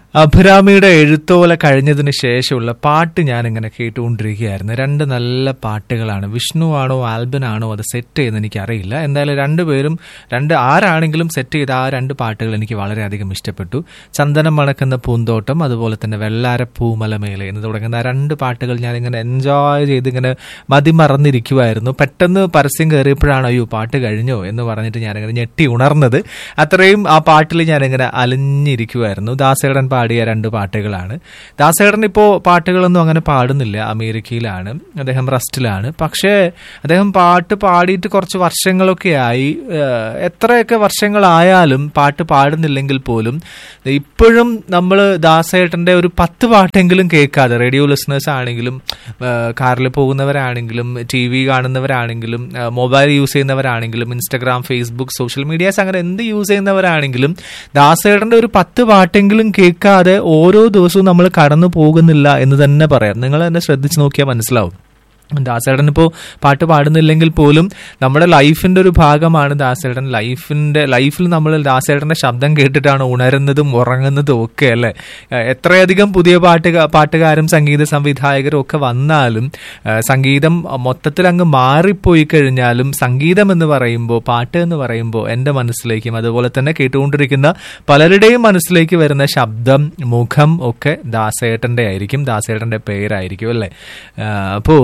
അഭിരാമിയുടെ എഴുത്തോല കഴിഞ്ഞതിന് ശേഷമുള്ള പാട്ട് ഞാൻ ഇങ്ങനെ കേട്ടുകൊണ്ടിരിക്കുകയായിരുന്നു രണ്ട് നല്ല പാട്ടുകളാണ് വിഷ്ണു ആണോ ആൽബൻ ആണോ അത് സെറ്റ് ചെയ്യുന്നത് എനിക്കറിയില്ല എന്തായാലും രണ്ടുപേരും രണ്ട് ആരാണെങ്കിലും സെറ്റ് ചെയ്ത ആ രണ്ട് പാട്ടുകൾ എനിക്ക് വളരെയധികം ഇഷ്ടപ്പെട്ടു ചന്ദനം മണക്കുന്ന പൂന്തോട്ടം അതുപോലെ തന്നെ വെള്ളാര പൂമലമേലെ എന്ന് തുടങ്ങുന്ന ആ രണ്ട് പാട്ടുകൾ ഞാൻ ഇങ്ങനെ എൻജോയ് ചെയ്ത് ഇങ്ങനെ മതിമറന്നിരിക്കുമായിരുന്നു പെട്ടെന്ന് പരസ്യം കയറിയപ്പോഴാണ് അയ്യോ പാട്ട് കഴിഞ്ഞോ എന്ന് പറഞ്ഞിട്ട് ഞാനിങ്ങനെ ഞെട്ടി ഉണർന്നത് അത്രയും ആ പാട്ടിൽ ഞാനിങ്ങനെ അലിഞ്ഞിരിക്കുമായിരുന്നു ദാസേടൻ പാടിയ രണ്ട് പാട്ടുകളാണ് ദാസേടൻ ഇപ്പോൾ പാട്ടുകളൊന്നും അങ്ങനെ പാടുന്നില്ല അമേരിക്കയിലാണ് അദ്ദേഹം റസ്റ്റിലാണ് പക്ഷേ അദ്ദേഹം പാട്ട് പാടിയിട്ട് കുറച്ച് വർഷങ്ങളൊക്കെ ആയി ഏഹ്, എത്രയൊക്കെ വർഷങ്ങളായാലും പാട്ട് പാടുന്നില്ലെങ്കിൽ പോലും ഇപ്പോഴും നമ്മൾ ദാസേട്ടൻ്റെ ഒരു പത്ത് പാട്ടെങ്കിലും കേൾക്കാതെ റേഡിയോ ലിസണേഴ്സ് ആണെങ്കിലും കാറിൽ പോകുന്നവരാണെങ്കിലും ടി വി കാണുന്നവരാണെങ്കിലും ഏഹ്, മൊബൈൽ യൂസ് ചെയ്യുന്നവരാണെങ്കിലും ഇൻസ്റ്റഗ്രാം ഫേസ്ബുക്ക് സോഷ്യൽ മീഡിയാസ് അങ്ങനെ എന്ത് യൂസ് ചെയ്യുന്നവരാണെങ്കിലും ദാസേട്ടൻ്റെ ഒരു പത്ത് പാട്ടെങ്കിലും കേൾക്കാതെ ഓരോ ദിവസവും നമ്മൾ കടന്നു പോകുന്നില്ല എന്ന് തന്നെ പറയാം നിങ്ങൾ തന്നെ ശ്രദ്ധിച്ച് നോക്കിയാൽ മനസ്സിലാവും ദാസേടൻ ഇപ്പോൾ പാട്ട് പാടുന്നില്ലെങ്കിൽ പോലും നമ്മുടെ ലൈഫിന്റെ ഒരു ഭാഗമാണ് ദാസേടൻ ലൈഫിന്റെ ലൈഫിൽ നമ്മൾ ദാസേടന്റെ ശബ്ദം കേട്ടിട്ടാണ് ഉണരുന്നതും ഉറങ്ങുന്നതും ഒക്കെ അല്ലേ ഏഹ് എത്രയധികം പുതിയ പാട്ടുക പാട്ടുകാരും സംഗീത സംവിധായകരും ഒക്കെ വന്നാലും ഏഹ് സംഗീതം മൊത്തത്തിൽ അങ്ങ് മാറിപ്പോയി കഴിഞ്ഞാലും സംഗീതം എന്ന് പറയുമ്പോൾ പാട്ട് എന്ന് പറയുമ്പോൾ എൻ്റെ മനസ്സിലേക്കും അതുപോലെ തന്നെ കേട്ടുകൊണ്ടിരിക്കുന്ന പലരുടെയും മനസ്സിലേക്ക് വരുന്ന ശബ്ദം മുഖം ഒക്കെ ദാസേട്ടൻ്റെ ആയിരിക്കും ദാസേട്ടൻ്റെ പേരായിരിക്കും അല്ലേ അപ്പോൾ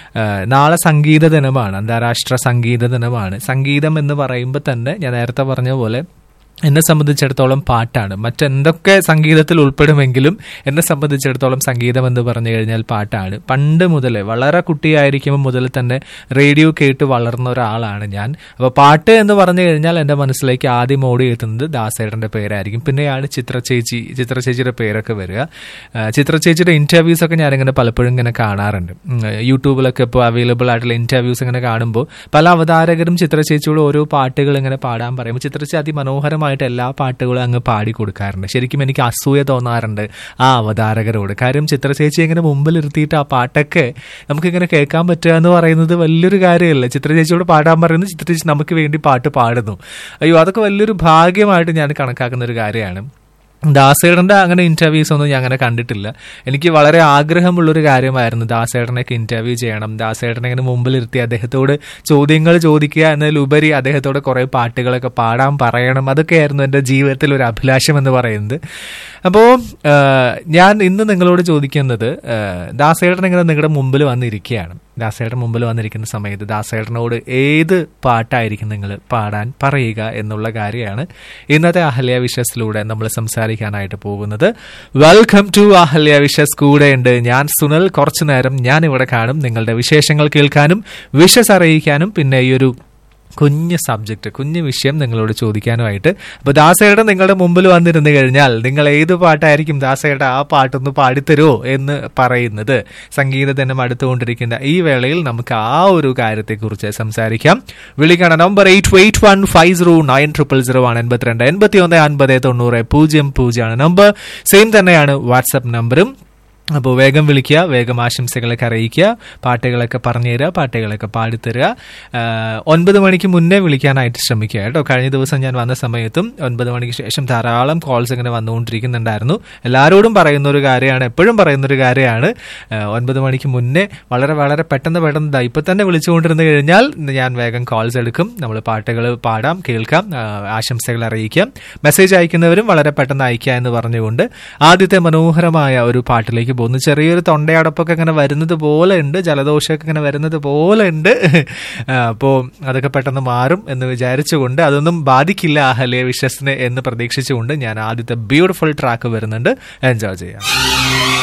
നാളെ സംഗീത ദിനമാണ് അന്താരാഷ്ട്ര സംഗീത ദിനമാണ് സംഗീതം എന്ന് പറയുമ്പോൾ തന്നെ ഞാൻ നേരത്തെ പറഞ്ഞ പോലെ എന്നെ സംബന്ധിച്ചിടത്തോളം പാട്ടാണ് മറ്റെന്തൊക്കെ സംഗീതത്തിൽ ഉൾപ്പെടുമെങ്കിലും എന്നെ സംബന്ധിച്ചിടത്തോളം സംഗീതം എന്ന് പറഞ്ഞു കഴിഞ്ഞാൽ പാട്ടാണ് പണ്ട് മുതലേ വളരെ കുട്ടിയായിരിക്കുമ്പോൾ മുതൽ തന്നെ റേഡിയോ കേട്ട് വളർന്ന ഒരാളാണ് ഞാൻ അപ്പോൾ പാട്ട് എന്ന് പറഞ്ഞു കഴിഞ്ഞാൽ എൻ്റെ മനസ്സിലേക്ക് ആദ്യം ഓടി എത്തുന്നത് ദാസേട്ടൻ്റെ പേരായിരിക്കും പിന്നെയാണ് ചിത്ര ചേച്ചി ചിത്ര ചേച്ചിയുടെ പേരൊക്കെ വരിക ആ, ചിത്ര ചേച്ചിയുടെ ഇൻ്റർവ്യൂസ് ഒക്കെ ഞാനിങ്ങനെ പലപ്പോഴും ഇങ്ങനെ കാണാറുണ്ട് ഉം, യൂട്യൂബിലൊക്കെ ഇപ്പോൾ അവൈലബിൾ ആയിട്ടുള്ള ഇൻ്റർവ്യൂസ് ഇങ്ങനെ കാണുമ്പോൾ പല അവതാരകരും ചിത്ര ചേച്ചിയോട് ഓരോ പാട്ടുകൾ ഇങ്ങനെ പാടാൻ പറയുമ്പോൾ ചിത്ര ചേച്ചി അതിമനോഹരമായിട്ട് എല്ലാ പാട്ടുകളും അങ്ങ് പാടി കൊടുക്കാറുണ്ട് ശരിക്കും എനിക്ക് അസൂയ തോന്നാറുണ്ട് ആ അവതാരകരോട് കാര്യം ചിത്ര ചേച്ചി ഇങ്ങനെ മുമ്പിൽ ഇരുത്തിയിട്ട് ആ പാട്ടൊക്കെ നമുക്കിങ്ങനെ കേൾക്കാൻ പറ്റുക എന്ന് പറയുന്നത് വലിയൊരു കാര്യമല്ലേ ചിത്ര ചേച്ചിയോട് പാടാൻ പറയുന്നത് ചിത്ര ചേച്ചി നമുക്ക് വേണ്ടി പാട്ട് പാടുന്നു അയ്യോ അതൊക്കെ വലിയൊരു ഭാഗ്യമായിട്ട് ഞാൻ കണക്കാക്കുന്ന ഒരു കാര്യമാണ് ദാസേടന്റെ അങ്ങനെ ഇന്റർവ്യൂസ് ഒന്നും ഞാൻ അങ്ങനെ കണ്ടിട്ടില്ല എനിക്ക് വളരെ ആഗ്രഹമുള്ളൊരു കാര്യമായിരുന്നു ദാസേടനെയൊക്കെ ഇന്റർവ്യൂ ചെയ്യണം ദാസേടനെ ഇങ്ങനെ മുമ്പിലിരുത്തി അദ്ദേഹത്തോട് ചോദ്യങ്ങൾ ചോദിക്കുക എന്നതിലുപരി അദ്ദേഹത്തോട് കുറെ പാട്ടുകളൊക്കെ പാടാൻ പറയണം അതൊക്കെയായിരുന്നു എൻ്റെ ജീവിതത്തിൽ ഒരു അഭിലാഷം എന്ന് പറയുന്നത് അപ്പോൾ ഞാൻ ഇന്ന് നിങ്ങളോട് ചോദിക്കുന്നത് ദാസേടൻ ഇങ്ങനെ നിങ്ങളുടെ മുമ്പിൽ വന്നിരിക്കുകയാണ് ദാസേട്ടൻ മുമ്പിൽ വന്നിരിക്കുന്ന സമയത്ത് ദാസേട്ടനോട് ഏത് പാട്ടായിരിക്കും നിങ്ങൾ പാടാൻ പറയുക എന്നുള്ള കാര്യമാണ് ഇന്നത്തെ അഹല്യ വിഷസിലൂടെ നമ്മൾ സംസാരിക്കാനായിട്ട് പോകുന്നത് വെൽക്കം ടു അഹല്യ വിഷസ് കൂടെയുണ്ട് ഞാൻ സുനൽ കുറച്ചു നേരം ഞാൻ ഇവിടെ കാണും നിങ്ങളുടെ വിശേഷങ്ങൾ കേൾക്കാനും വിഷസ് അറിയിക്കാനും പിന്നെ ഈ ഒരു കുഞ്ഞ് സബ്ജക്റ്റ് കുഞ്ഞ് വിഷയം നിങ്ങളോട് ചോദിക്കാനുമായിട്ട് അപ്പൊ ദാസയുടെ നിങ്ങളുടെ മുമ്പിൽ വന്നിരുന്നു കഴിഞ്ഞാൽ നിങ്ങൾ ഏത് പാട്ടായിരിക്കും ദാസയുടെ ആ പാട്ടൊന്ന് പാടിത്തരുമോ എന്ന് പറയുന്നത് സംഗീത ദിനം അടുത്തുകൊണ്ടിരിക്കുന്ന ഈ വേളയിൽ നമുക്ക് ആ ഒരു കാര്യത്തെക്കുറിച്ച് സംസാരിക്കാം വിളിക്കണം number eight eight one five zero nine triple zero ആണ് എൺപത്തിരണ്ട് എൺപത്തി ഒന്ന് അൻപത് തൊണ്ണൂറ് പൂജ്യം പൂജ്യമാണ് നമ്പർ സെയിം തന്നെയാണ് വാട്സപ്പ് നമ്പറും അപ്പോൾ വേഗം വിളിക്കുക വേഗം ആശംസകളൊക്കെ അറിയിക്കുക പാട്ടുകളൊക്കെ പറഞ്ഞു തരിക പാട്ടുകളൊക്കെ പാടിത്തരിക ആഹ് ഒൻപത് മണിക്ക് മുന്നേ വിളിക്കാനായിട്ട് ശ്രമിക്കുക കേട്ടോ കഴിഞ്ഞ ദിവസം ഞാൻ വന്ന സമയത്തും ഒൻപത് മണിക്ക് ശേഷം ധാരാളം കോൾസ് ഇങ്ങനെ വന്നുകൊണ്ടിരിക്കുന്നുണ്ടായിരുന്നു എല്ലാവരോടും പറയുന്ന ഒരു കാര്യമാണ് എപ്പോഴും പറയുന്ന ഒരു കാര്യമാണ് ആഹ് ഒൻപത് മണിക്ക് മുന്നേ വളരെ വളരെ പെട്ടെന്ന് പെട്ടെന്ന് ദാ ഇപ്പം തന്നെ വിളിച്ചുകൊണ്ടിരുന്നു കഴിഞ്ഞാൽ ഞാൻ വേഗം കോൾസ് എടുക്കും നമ്മൾ പാട്ടുകൾ പാടാം കേൾക്കാം ആഹ് ആശംസകൾ അറിയിക്കാം മെസ്സേജ് അയക്കുന്നവരും വളരെ പെട്ടെന്ന് അയക്കുക എന്ന് പറഞ്ഞുകൊണ്ട് ആദ്യത്തെ മനോഹരമായ ഒരു പാട്ടിലേക്ക് പോകുന്നു ചെറിയൊരു തൊണ്ടയടപ്പൊക്കെ ഇങ്ങനെ വരുന്നത് പോലെ ഉണ്ട് ജലദോഷമൊക്കെ ഇങ്ങനെ വരുന്നത് പോലെ ഉണ്ട് അപ്പോൾ അതൊക്കെ പെട്ടെന്ന് മാറും എന്ന് വിചാരിച്ചുകൊണ്ട് അതൊന്നും ബാധിക്കില്ല അഹല്യ വിശ്വസിനെ എന്ന് പ്രതീക്ഷിച്ചുകൊണ്ട് ഞാൻ ആദ്യത്തെ ബ്യൂട്ടിഫുൾ ട്രാക്ക് വരുന്നുണ്ട് എൻജോയ് ചെയ്യാം